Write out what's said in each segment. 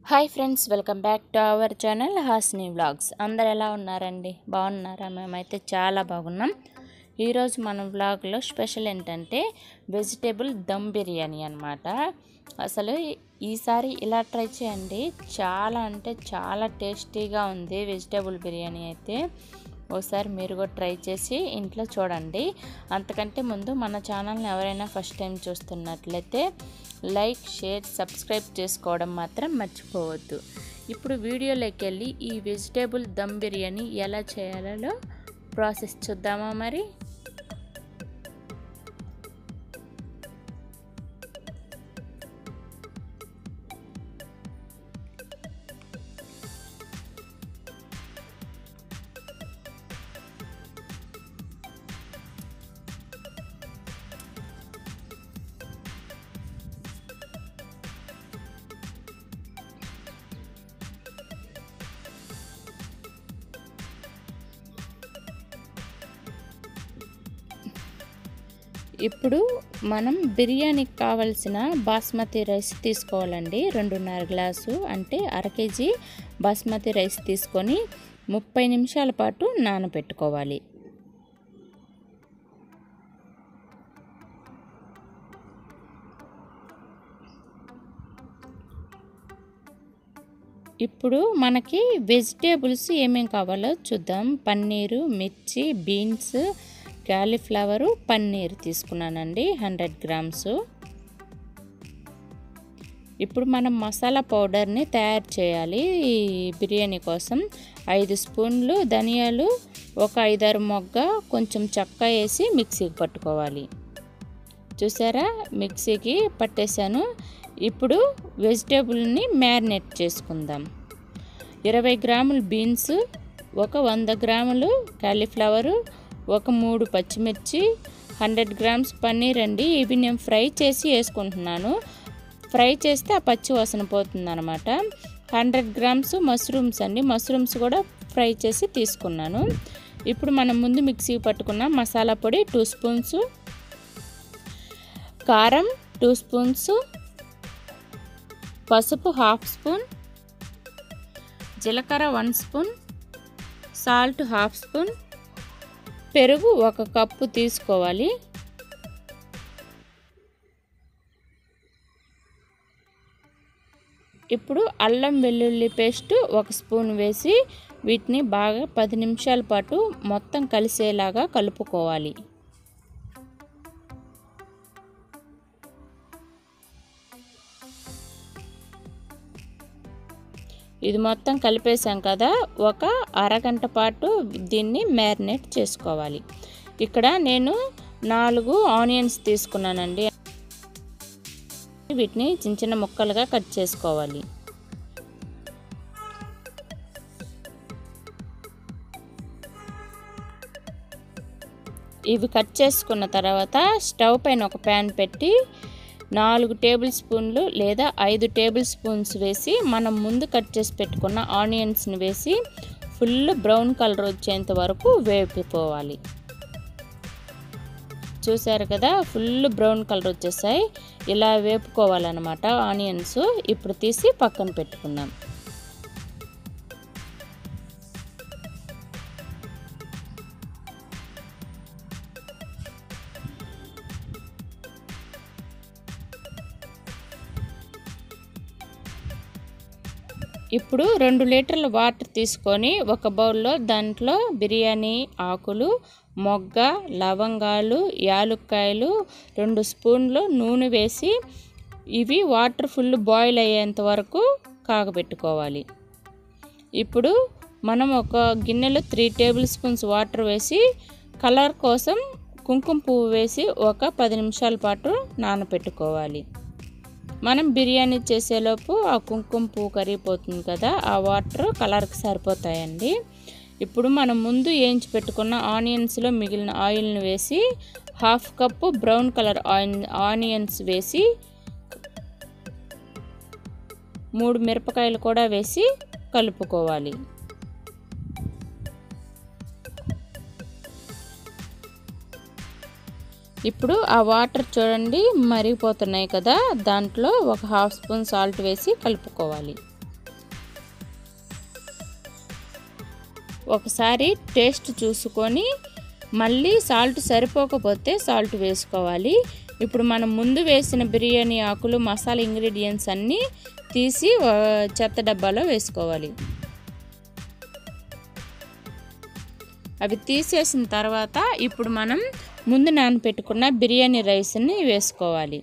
hi friends welcome back to our channel Hasni vlogs అందరు ఎలా ఉన్నారండి బాగున్నారా మేమైతే చాలా బాగున్నాం ఈరోజు మన వ్లాగ్లో స్పెషల్ ఏంటంటే వెజిటేబుల్ దమ్ బిర్యానీ అనమాట అసలు ఈసారి ఇలా ట్రై చేయండి చాలా అంటే చాలా టేస్టీగా ఉంది వెజిటేబుల్ బిర్యానీ అయితే ఒకసారి మీరు కూడా ట్రై చేసి ఇంట్లో చూడండి అంతకంటే ముందు మన ఛానల్ని ఎవరైనా ఫస్ట్ టైం చూస్తున్నట్లయితే లైక్ షేర్ సబ్స్క్రైబ్ చేసుకోవడం మాత్రం మర్చిపోవద్దు ఇప్పుడు వీడియోలోకి వెళ్ళి ఈ వెజిటేబుల్ దమ్ బిర్యానీ ఎలా చేయాలో ప్రాసెస్ చూద్దామా మరి ఇప్పుడు మనం బిర్యానీకి కావలసిన బాస్మతి రైస్ తీసుకోవాలండి రెండున్నర గ్లాసు అంటే అర కేజీ బాస్మతి రైస్ తీసుకొని ముప్పై నిమిషాల పాటు నానబెట్టుకోవాలి ఇప్పుడు మనకి వెజిటేబుల్స్ ఏమేమి కావాలో చూద్దాం పన్నీరు మిర్చి బీన్స్ క్యాలీఫ్లవరు పన్నీర్ తీసుకున్నానండి హండ్రెడ్ గ్రామ్స్ ఇప్పుడు మనం మసాలా పౌడర్ని తయారు చేయాలి ఈ బిర్యానీ కోసం ఐదు స్పూన్లు ధనియాలు ఒక ఐదారు మొగ్గ కొంచెం చెక్క వేసి మిక్సీకి పట్టుకోవాలి చూసారా మిక్సీకి పట్టేశాను ఇప్పుడు వెజిటేబుల్ని మ్యారినేట్ చేసుకుందాం ఇరవై గ్రాములు బీన్స్ ఒక వంద గ్రాములు కాలీఫ్లవరు ఒక మూడు పచ్చిమిర్చి హండ్రెడ్ గ్రామ్స్ పన్నీర్ అండి ఇవి నేను ఫ్రై చేసి వేసుకుంటున్నాను ఫ్రై చేస్తే ఆ పచ్చి వాసన పోతుంది అనమాట హండ్రెడ్ గ్రామ్స్ మష్రూమ్స్ అండి మష్రూమ్స్ కూడా ఫ్రై చేసి తీసుకున్నాను ఇప్పుడు మనం ముందు మిక్సీ పట్టుకున్న మసాలా పొడి టూ స్పూన్స్ కారం టూ స్పూన్స్ పసుపు హాఫ్ స్పూన్ జీలకర్ర one spoon salt half spoon పెరుగు ఒక కప్పు తీసుకోవాలి ఇప్పుడు అల్లం వెల్లుల్లి పేస్ట్ ఒక స్పూన్ వేసి వీటిని బాగా పది నిమిషాల పాటు మొత్తం కలిసేలాగా కలుపుకోవాలి ఇది మొత్తం కలిపేసాం కదా ఒక అరగంట పాటు దీన్ని మ్యారినేట్ చేసుకోవాలి ఇక్కడ నేను నాలుగు ఆనియన్స్ తీసుకున్నానండి వీటిని చిన్న చిన్న ముక్కలుగా కట్ చేసుకోవాలి ఇవి కట్ చేసుకున్న తర్వాత స్టవ్ పైన ఒక ప్యాన్ పెట్టి నాలుగు టేబుల్ స్పూన్లు లేదా ఐదు టేబుల్ స్పూన్స్ వేసి మనం ముందు కట్ చేసి పెట్టుకున్న ఆనియన్స్ని వేసి ఫుల్ బ్రౌన్ కలర్ వచ్చేంత వరకు వేపుకోవాలి చూసారు కదా ఫుల్ బ్రౌన్ కలర్ వచ్చేసాయి ఇలా వేపుకోవాలన్నమాట ఆనియన్స్ ఇప్పుడు తీసి పక్కన పెట్టుకుందాం ఇప్పుడు రెండు లీటర్ల వాటర్ తీసుకొని ఒక బౌల్లో దాంట్లో బిర్యానీ ఆకులు మొగ్గ లవంగాలు యాలుక్కాయలు రెండు స్పూన్లు నూనె వేసి ఇవి వాటర్ ఫుల్ బాయిల్ అయ్యేంత వరకు కాగబెట్టుకోవాలి ఇప్పుడు మనం ఒక గిన్నెలో త్రీ టేబుల్ స్పూన్స్ వాటర్ వేసి కలర్ కోసం కుంకుమ పువ్వు వేసి ఒక పది నిమిషాల పాటు నానబెట్టుకోవాలి మనం బిర్యానీ చేసేలోపు ఆ కుంకుమ పువ్వు కరిగిపోతుంది కదా ఆ వాటర్ కలర్కి సరిపోతాయండి ఇప్పుడు మనం ముందు వేయించి పెట్టుకున్న ఆనియన్స్లో మిగిలిన ఆయిల్ని వేసి half cup brown colour onions వేసి మూడు మిరపకాయలు కూడా వేసి కలుపుకోవాలి ఇప్పుడు ఆ వాటర్ చూడండి మరిగిపోతున్నాయి కదా దాంట్లో ఒక హాఫ్ స్పూన్ సాల్ట్ వేసి కలుపుకోవాలి ఒకసారి టేస్ట్ చూసుకొని మళ్ళీ సాల్ట్ సరిపోకపోతే సాల్ట్ వేసుకోవాలి ఇప్పుడు మనం ముందు వేసిన బిర్యానీ ఆకులు మసాలా ఇంగ్రీడియంట్స్ అన్నీ తీసి ఆ, చెత్త డబ్బాలో వేసుకోవాలి అవి తీసేసిన తర్వాత ఇప్పుడు మనం ముందు నానపెట్టుకున్న బిర్యానీ రైస్ని వేసుకోవాలి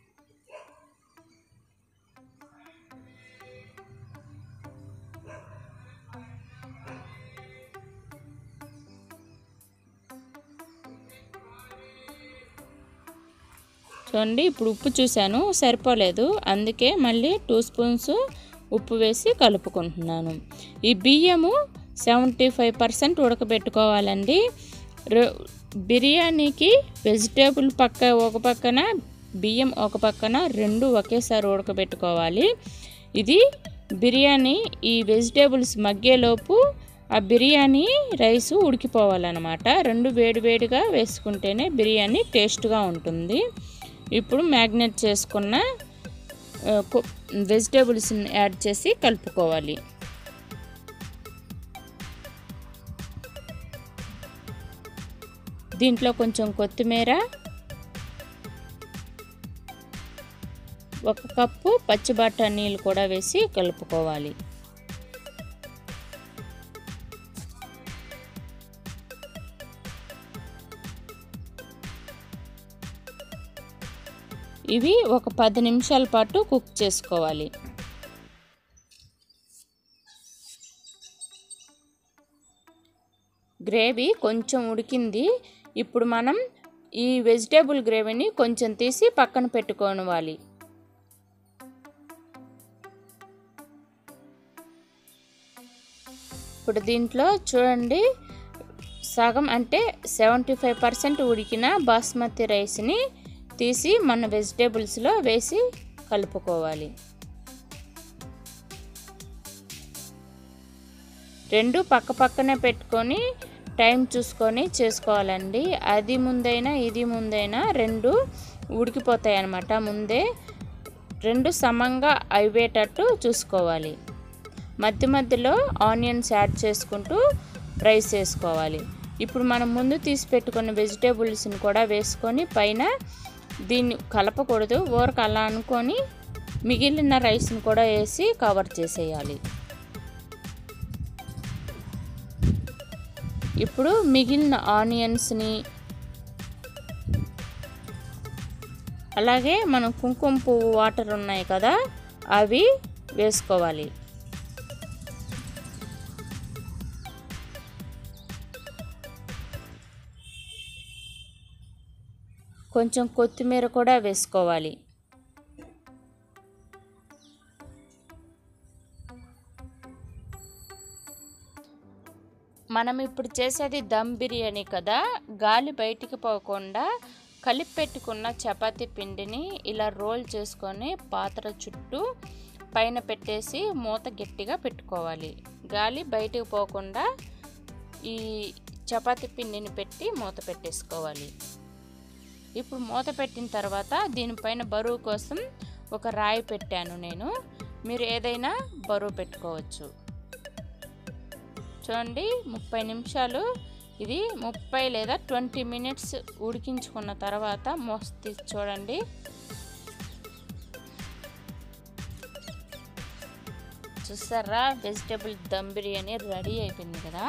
చూడండి ఇప్పుడు ఉప్పు చూశాను సరిపోలేదు అందుకే మళ్ళీ టూ స్పూన్స్ ఉప్పు వేసి కలుపుకుంటున్నాను ఈ బియ్యము సెవెంటీ ఫైవ్ పర్సెంట్ ఉడకబెట్టుకోవాలండి రె- బిర్యానీకి వెజిటేబుల్ పక్క ఒక పక్కన బియ్యం ఒక పక్కన రెండు ఒకేసారి ఉడకబెట్టుకోవాలి ఇది బిర్యానీ ఈ వెజిటేబుల్స్ మగ్గేలోపు ఆ బిర్యానీ రైస్ ఉడికిపోవాలన్నమాట రెండు వేడివేడిగా వేసుకుంటేనే బిర్యానీ టేస్ట్గా ఉంటుంది ఇప్పుడు మ్యాగ్నెట్ చేసుకున్న వెజిటేబుల్స్ని యాడ్ చేసి కలుపుకోవాలి దీంట్లో కొంచెం కొత్తిమీర ఒక కప్పు పచ్చి బఠానీలు కూడా వేసి కలుపుకోవాలి ఇవి ఒక పది నిమిషాల పాటు కుక్ చేసుకోవాలి గ్రేవీ కొంచెం ఉడికింది ఇప్పుడు మనం ఈ వెజిటేబుల్ గ్రేవీని కొంచెం తీసి పక్కన పెట్టుకోవాలి ఇప్పుడు దీంట్లో చూడండి సగం అంటే సెవెంటీ ఫైవ్ పర్సెంట్ ఉడికిన బాస్మతి రైస్ని తీసి మన వెజిటేబుల్స్లో వేసి కలుపుకోవాలి రెండు పక్క పక్కనే పెట్టుకొని టైం చూసుకొని చేసుకోవాలండి అది ముందైనా ఇది ముందైనా రెండు ఉడికిపోతాయి అన్నమాట ముందే రెండు సమంగా అయ్యేటట్టు చూసుకోవాలి మధ్య మధ్యలో ఆనియన్స్ యాడ్ చేసుకుంటూ రైస్ వేసుకోవాలి ఇప్పుడు మనం ముందు తీసి పెట్టుకున్న వెజిటేబుల్స్ని కూడా వేసుకొని పైన దీన్ని కలపకూడదు ఊరకు అలా అనుకొని మిగిలిన రైస్ని కూడా వేసి కవర్ చేసేయాలి ఇప్పుడు మిగిలిన ఆనియన్స్ని అలాగే మనం కుంకుమ పువ్వు వాటర్ ఉన్నాయి కదా అవి వేసుకోవాలి కొంచెం కొత్తిమీర కూడా వేసుకోవాలి మనం ఇప్పుడు చేసేది దమ్ బిర్యానీ కదా గాలి బయటికి పోకుండా కలిపి పెట్టుకున్న చపాతీ పిండిని ఇలా రోల్ చేసుకొని పాత్ర చుట్టూ పైన పెట్టేసి మూత గట్టిగా పెట్టుకోవాలి గాలి బయటికి పోకుండా ఈ చపాతీ పిండిని పెట్టి మూత పెట్టేసుకోవాలి ఇప్పుడు మూత పెట్టిన తర్వాత దీనిపైన బరువు కోసం ఒక రాయి పెట్టాను నేను మీరు ఏదైనా బరువు పెట్టుకోవచ్చు చూడండి ముప్పై నిమిషాలు ఇది ముప్పై లేదా ట్వంటీ మినిట్స్ ఉడికించుకున్న తర్వాత మోస్తి చూడండి చూసారా వెజిటేబుల్ దమ్ బిర్యానీ రెడీ అయిపోయింది కదా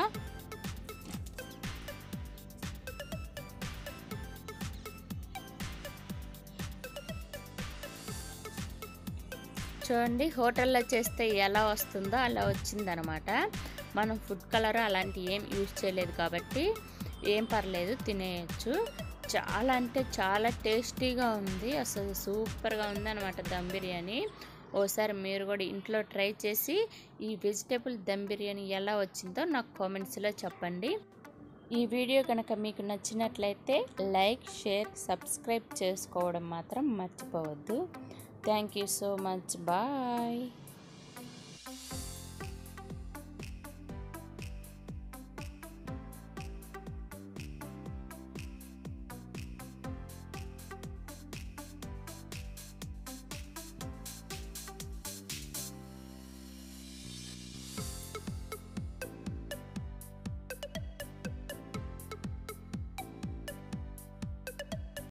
చూడండి హోటల్లో చేస్తే ఎలా వస్తుందో అలా వచ్చిందనమాట మనం ఫుడ్ కలర్ అలాంటి ఏం యూజ్ చేయలేదు కాబట్టి ఏం పర్లేదు తినేయచ్చు చాలా అంటే చాలా టేస్టీగా ఉంది అసలు సూపర్గా ఉందన్నమాట దమ్ బిర్యానీ ఓసారి మీరు కూడా ఇంట్లో ట్రై చేసి ఈ వెజిటేబుల్ దమ్ బిర్యానీ ఎలా వచ్చిందో నాకు కామెంట్స్లో చెప్పండి ఈ వీడియో కనుక మీకు నచ్చినట్లయితే లైక్ షేర్ సబ్స్క్రైబ్ చేసుకోవడం మాత్రం మర్చిపోవద్దు thank you so much bye